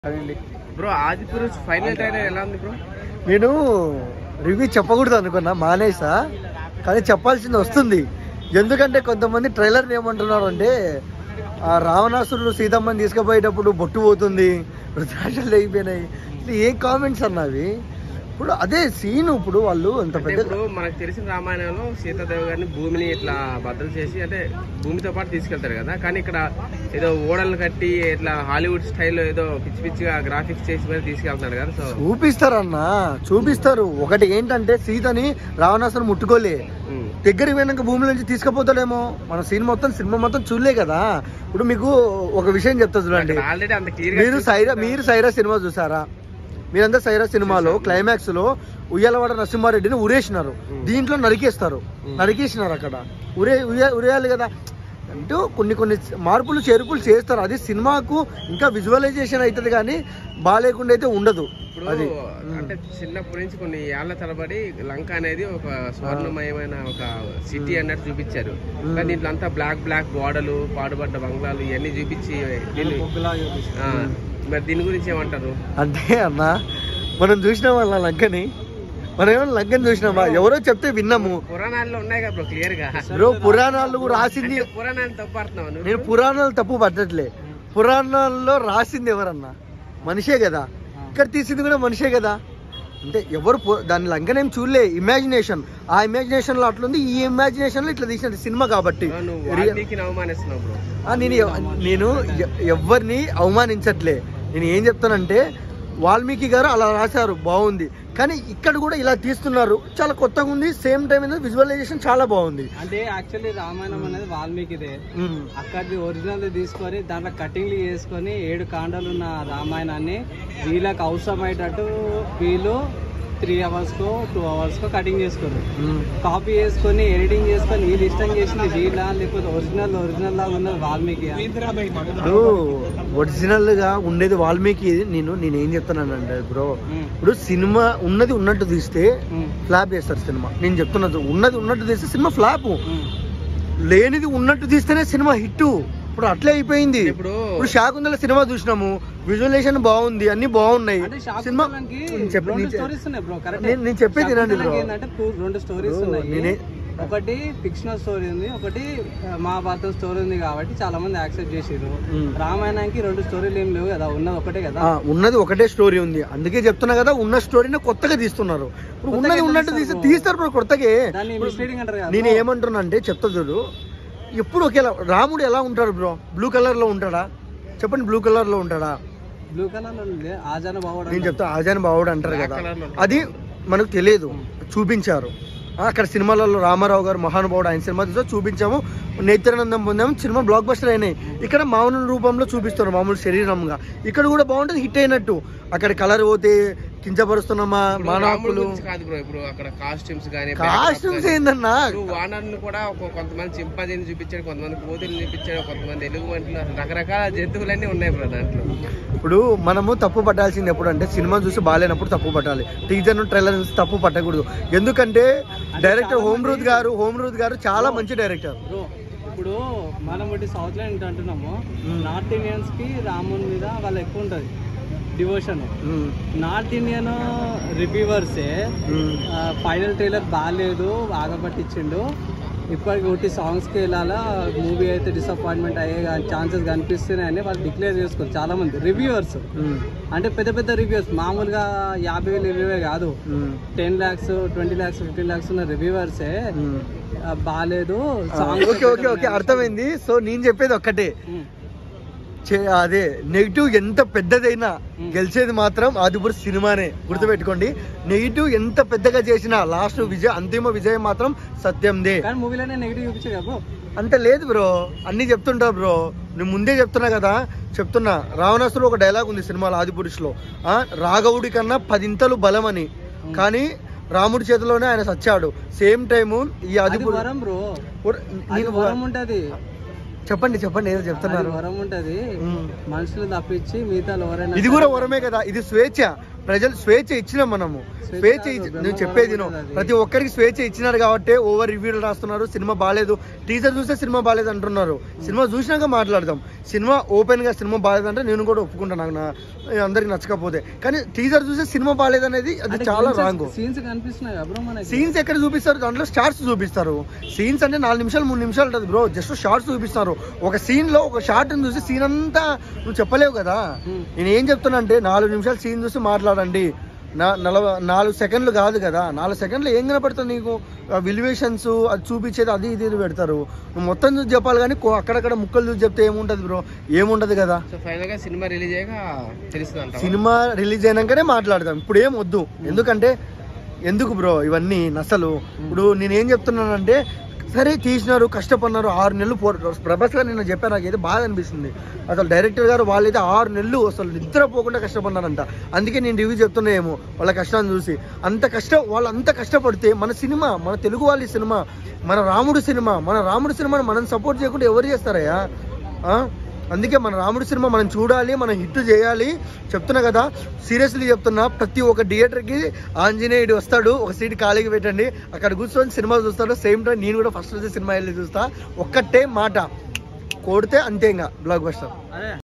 అదండి బ్రో ఆది పురుష్ final trailer ఎలా ఉంది బ్రో నేను రివ్యూ చెప్పకూడదు అనుకున్నా మానేసా కానీ చెప్పాల్సింది వస్తుంది ఎందుకంటే కొంతమంది ట్రైలర్ ఏమంటున్నారు అంటే ఆ రావణాసురుడు సీతమ్మని తీసుకుపోయేటప్పుడు బొట్టు పోతుంది రుద్రాక్షలు అయిపోయినాయి ఇది ఏం కామెంట్స్ అన్నవి ఇప్పుడు అదే సీన్ ఇప్పుడు వాళ్ళు అంత అంటే పెద్ద ఇప్పుడు మనకు తెలిసిన రామాయణంలో సీతాదేవి గారిని భూమిని ఇట్లా బద్దలు చేసి అంటే భూమితో పాటు తీసుకెళ్తారు కదా కానీ ఇక్కడ ఏదో ఓడలు కట్టి ఇట్లా హాలీవుడ్ స్టైల్లో ఏదో పిచ్చి పిచ్చిగా గ్రాఫిక్స్ చేసి మరి తీసుకెళ్తున్నారు కదా సో చూపిస్తారన్నా చూపిస్తారు ఒకటి ఏంటంటే సీతని రావణాసురుడు ముట్టుకోలే ఉమ్. దగ్గరికి పోయినాక భూమి నుంచి తీసుకుపోతాడేమో మన సీన్ మొత్తం సినిమా మొత్తం చూడలే కదా ఇప్పుడు మీకు ఒక విషయం చెప్తా చూడండి అక్కడ ఆల్రెడీ అంత క్లియర్ మీరు సైరా మీరు సైరా సినిమా చూసారా మీరంతా సైరా సినిమాలో క్లైమాక్స్ లో ఉయ్యాలవాడ నరసింహారెడ్డిని ఉరేసినారు దీంట్లో నరికేస్తారు నరికేసినారు అక్కడ ఉరే ఉయ్య- ఉరేయాలి కదా అంటూ కొన్ని కొన్ని మార్పులు చేర్పులు చేస్తారు అది సినిమాకు ఇంకా విజువలైజేషన్ అవుతుంది కానీ బాగాలేకుండా అయితే ఉండదు ఇప్పుడు అది అంటే చిన్నప్పటి నుంచి కొన్ని ఏళ్ల తరబడి లంక అనేది ఒక స్వర్ణమయమైన ఒక సిటీ అన్నట్టు చూపించారు కానీ దీంట్లో అంతా బ్లాక్ బ్లాక్ గోడలు పాడుపడ్డ బంగ్లాలు ఇవన్నీ చూపించి దీన్ని ఆ, మరి దీని గురించి ఏమంటారు అంటే అన్న మనం చూసినాం వాళ్ళ లంకని మనం ఏమైనా లంకని చూసినామా ఎవరో చెప్తే విన్నాము పురాణాల్లో ఉన్నాయి కదా క్లియర్ గా బ్రో పురాణాలు రాసింది అంటే పురాణాలు తప్పాడుతున్నావు నువ్వు నేను పురాణాలు తప్పు పట్టట్లే పురాణాల్లో రాసింది ఎవరన్నా మనిషే కదా ఇక్కడ తీసింది కూడా మనిషే కదా అంటే ఎవరు పు- దాని లంకనేం చూడలే ఇమాజినేషన్ ఆ ఇమాజినేషన్ లో అట్లుంది ఈ ఇమాజినేషన్ లో ఇట్లా తీసిన సినిమా కాబట్టి బ్రో, నువ్వు రియల్- వాల్మీకిని అవమానిస్తున్నావు బ్రో ఆ, నేను ఎవ- నేను ఎ- ఎవరిని అవమానించట్లే నేను ఏం చెప్తానంటే వాల్మీకి గారు అలా రాశారు బాగుంది కానీ ఇక్కడ కూడా ఇలా తీస్తున్నారు చాలా కొత్తగా ఉంది సేమ్ టైం విజువలైజేషన్ చాలా బాగుంది అంటే యాక్చువల్లీ రామాయణం అనేది వాల్మీకిదే ఉమ్. అక్కడిది ఒరిజినల్ తీసుకొని దాంట్లో కటింగ్లు చేసుకొని ఏడు కాండాలు ఉన్న రామాయణాన్ని వీళ్ళకి అవసరమయ్యేటట్టు వీళ్ళు త్రీ అవర్స్కో టూ అవర్స్కో కటింగ్ చేసుకోరు ఉమ్. కాపీ చేసుకొని ఎడిటింగ్ చేసుకొని వీళ్ళు ఇష్టం చేసింది వీళ్ళ లేకపోతే ఒరిజినల్ ఒరిజినల్ లాగా ఉన్నది వాల్మీకి ఇప్పుడు ఒరిజినల్ గా ఉండేది వాల్మీకి నేను నేను ఏం చెప్తున్నానంటే బ్రో ఉమ్, ఇప్పుడు సినిమా ఉన్నది ఉన్నట్టు తీస్తే ఉమ్, ఫ్లాప్ చేస్తారు సినిమా నేను చెప్తున్నది ఉన్నది ఉన్నట్టు తీస్తే సినిమా ఫ్లాప్ ఉమ్. లేనిది ఉన్నట్టు తీస్తేనే సినిమా హిట్ ఇప్పుడు అట్లే అయిపోయింది ఇప్పుడు ఇప్పుడు శాకుంతల సినిమా చూసినాము విజువలైజేషన్ బాగుంది అన్ని బాగున్నాయి అంటే సినిమా శాకుంతలకి చెప్పు, రెండు నేను చె- స్టోరీస్ ఉన్నాయి బ్రో కరెక్ట్ నేను- నేను చెప్పేది వినండి బ్రో. ఏంటంటే two- రెండు స్టోరీస్ బ్రో, ఉన్నాయి నేనే- ఒకటి ఫిక్షనల్ స్టోరీ ఉంది ఒకటి ఆ, మహాభారతం స్టోరీ ఉంది కాబట్టి చాలా మంది యాక్సెప్ట్ చేసారు ఉమ్. రామాయణానికి రెండు స్టోరీలు ఏం లేవు కదా ఉన్నది ఒకటే కదా ఆ, ఉన్నది ఒకటే స్టోరీ ఉంది అందుకే చెప్తున్నా కదా ఉన్న స్టోరీని కొత్తగా తీస్తున్నారు ఇప్పుడు ఉన్నది ఎట్లా ఉన్నట్టు తీస్తే తీస్తారు తీస్తారు బ్రో కొత్తగా దాన్ని మిస్లీడింగ్ అంటారు కదా నేను ఏమంటున్నా అంటే చెప్తా చూడు ఎప్పుడు ఒకేలా రాముడు ఎలా ఉంటాడు బ్రో బ్లూ కలర్ లో ఉంటాడా చెప్పండి బ్లూ కలర్ లో ఉంటాడా బ్లూ కలర్ లో ఉంది ఆజాన బావుడు నేను చెప్తా ఆజాన్ బావుడు అంటారు Black కదా colour లో అది మనకు తెలియదు చూపించారు ఆ, అక్కడ సినిమాలలో రామారావు గారు మహానుభావుడు ఆయన సినిమా చూసా చూపించాము నేత్రానందం పొందాము సినిమా బ్లాక్ బస్టర్ అయినాయి ఇక్కడ మామూలు రూపంలో చూపిస్తారు మామూలు శరీరంగా ఇక్కడ కూడా బాగుంటుంది హిట్ అయినట్టు అక్కడ కలర్ పోతే కించపరుస్తున్నామా ఇప్పుడు మానవ రాముడి హక్కులు గురించి కాదు బ్రో ఇప్పుడు అక్కడ కాస్ట్యూమ్స్ కానీ కాస్ట్యూమ్స్ ఏందన్నా వానర్ని కూడా ఒక కొంతమంది చింపాజీని చూపించాడు కొంతమంది కోతులు చూపించాడు కొంతమంది ఎలుగు వంటలు అసలు రకరకాల జంతువులన్నీ ఉన్నాయి బ్రో దాంట్లో ఇప్పుడు మనము తప్పు పట్టాల్సింది ఎప్పుడు అంటే సినిమా చూసి బాగాలేనప్పుడు తప్పు పట్టాలి టీజర్ ట్రైలర్ చూసి తప్పు పట్టకూడదు ఎందుకంటే డైరెక్టర్ హోమ్రూద్ గారు హోమ్రూద్ గారు చాలా మంచి డైరెక్టర్ బ్రో ఇప్పుడు మనం ఒకటి సౌత్ లో ఏంటి అంటున్నాము నార్త్ ఇండియన్స్ కి రాముని మీద వాళ్ళ ఎక్కువ ఉంటది డివోషన్ నార్త్ ఇండియన్ రివ్యూవర్సే ఫైనల్ ట్రైలర్ బాగాలేదు బాగా పట్టించిండు ఇప్పటికి ఒకటి సాంగ్స్కి వెళ్ళాలా మూవీ అయితే డిసప్పాయింట్మెంట్ అయ్యే ఛాన్సెస్ కనిపిస్తున్నాయని వాళ్ళు డిక్లేర్ చేసుకోరు చాలా మంది రివ్యూవర్స్ అంటే పెద్ద పెద్ద రివ్యూవర్స్ మామూలుగా యాభై వేలు రివ్యూవే కాదు ten lakhs twenty lakhs fifteen lakhs ఉన్న రివ్యూవర్సే బాగాలేదు ఓకే ఓకే ఓకే అర్థమైంది సో నేను చెప్పేది ఒక్కటే చే- అదే నెగిటివ్ ఎంత పెద్దదైనా గెలిచేది మాత్రం ఆదిపురు సినిమానే గుర్తుపెట్టుకోండి నెగిటివ్ ఎంత పెద్దగా చేసినా లాస్ట్ విజయ అంతిమ విజయం మాత్రం సత్యందే కానీ మూవీలోనే నెగిటివ్ చూపించాడు కదా bro. అంత లేదు బ్రో అన్ని చెప్తుంటా బ్రో నేను ముందే చెప్తున్నా కదా చెప్తున్నా రావణాసుడు ఒక డైలాగ్ ఉంది సినిమాలో ఆదిపురుషులో ఆ రాఘవుడి కన్నా పదింతలు బలం అని కానీ రాముడి చేతిలోనే ఆయన సచ్చాడు సేమ్ టైము ఈ అది ఆదిపురు వరం బ్రో ఉర్- అది నేను వరం ఉంటది చెప్పండి చెప్పండి ఏదో అది చెప్తున్నారు వరం ఉంటది ఉమ్. మనుషులు తప్పించి మిగతా ఎవరైనా ఇది కూడా వరమే కదా ఇది స్వేచ్ఛ ప్రజలు స్వేచ్ఛ ఇచ్చినాం మనము స్వేచ్ఛ ఇచ్చి నేను చెప్పేది విను. ప్రతి ఒక్కరికి స్వేచ్ఛ ఇచ్చినారు కాబట్టి ఓవర్ రివ్యూలు రాస్తున్నారు సినిమా బాగాలేదు టీజర్ చూస్తే సినిమా బాగాలేదు అంటున్నారు సినిమా చూసినాక మాట్లాడదాం సినిమా ఓపెన్ గా సినిమా బాగాలేదంటే నేను కూడా ఒప్పుకుంటాను నాకు నా అందరికి నచ్చకపోతే కానీ టీజర్ చూస్తే సినిమా బాగాలేదు అనేది అది చాలా రాంగ్ సీన్స్ కనిపిస్తున్నాయి కదా బ్రో మనకి సీన్స్ ఎక్కడ చూపిస్తారు దాంట్లో షార్ట్స్ చూపిస్తారు సీన్స్ అంటే నాలుగు నిమిషాలు మూడు నిమిషాలు ఉంటుంది బ్రో జస్ట్ షార్ట్స్ చూపిస్తారు ఒక సీన్ లో ఒక షార్ట్ చూసి సీన్ అంతా నువ్వు చెప్పలేవు కదా Hmm. నేను ఏం చెప్తున్నా అంటే నాలుగు నిమిషాలు సీన్ చూసి మాట్లాడండి నా నలభై నాలుగు సెకండ్లు కాదు కదా నాలుగు సెకండ్లు ఏం కనపడుతుంది నీకు విలువేషన్స్ అది చూపించేది అది ఇది ఇది పెడతారు నువ్వు మొత్తం చూసి చెప్పాలి కానీ కో- అక్కడక్కడ ముక్కలు చూసి చెప్తే ఏముంటది బ్రో ఏముండదు కదా సో ఫైనల్ గా సినిమా రిలీజ్ అయ్యాక తెలుస్తుంది అంట సినిమా రిలీజ్ అయినాకనే మాట్లాడదాం ఇప్పుడు ఏం వద్దు ఎందుకంటే ఎందుకు బ్రో ఇవన్నీ నసలు ఇప్పుడు నేనేం చెప్తున్నానంటే సరే తీసినారు కష్టపడినారు ఆరు నెలలు పో ప్రభాస్ గారు నేను చెప్పాను నాకు అయితే బాధ అనిపిస్తుంది అసలు డైరెక్టర్ గారు వాళ్ళైతే ఆరు నెలలు అసలు నిద్రపోకుండా కష్టపడినారంట అందుకే నేను రివ్యూ చెప్తున్నా ఏమో వాళ్ళ కష్టాన్ని చూసి అంత కష్టం వాళ్ళు అంత కష్టపడితే మన సినిమా మన తెలుగు వాళ్ళ సినిమా మన రాముడు సినిమా మన రాముడు సినిమాని మనం సపోర్ట్ చేయకుండా ఎవరు చేస్తారయ్యా ఆ? అందుకే మన రాముడి సినిమా మనం చూడాలి మనం హిట్ చేయాలి చెప్తున్నా కదా సీరియస్లీ చెప్తున్నా ప్రతి ఒక్క థియేటర్కి ఆంజనేయుడు వస్తాడు ఒక సీట్ ఖాళీకి పెట్టండి అక్కడ కూర్చొని సినిమా చూస్తాడు సేమ్ టైం నేను కూడా ఫస్ట్ రోజు సినిమా వెళ్ళి చూస్తా ఒక్కటే మాట కొడితే అంతే ఇంకా బ్లాక్ బస్టర్ అదే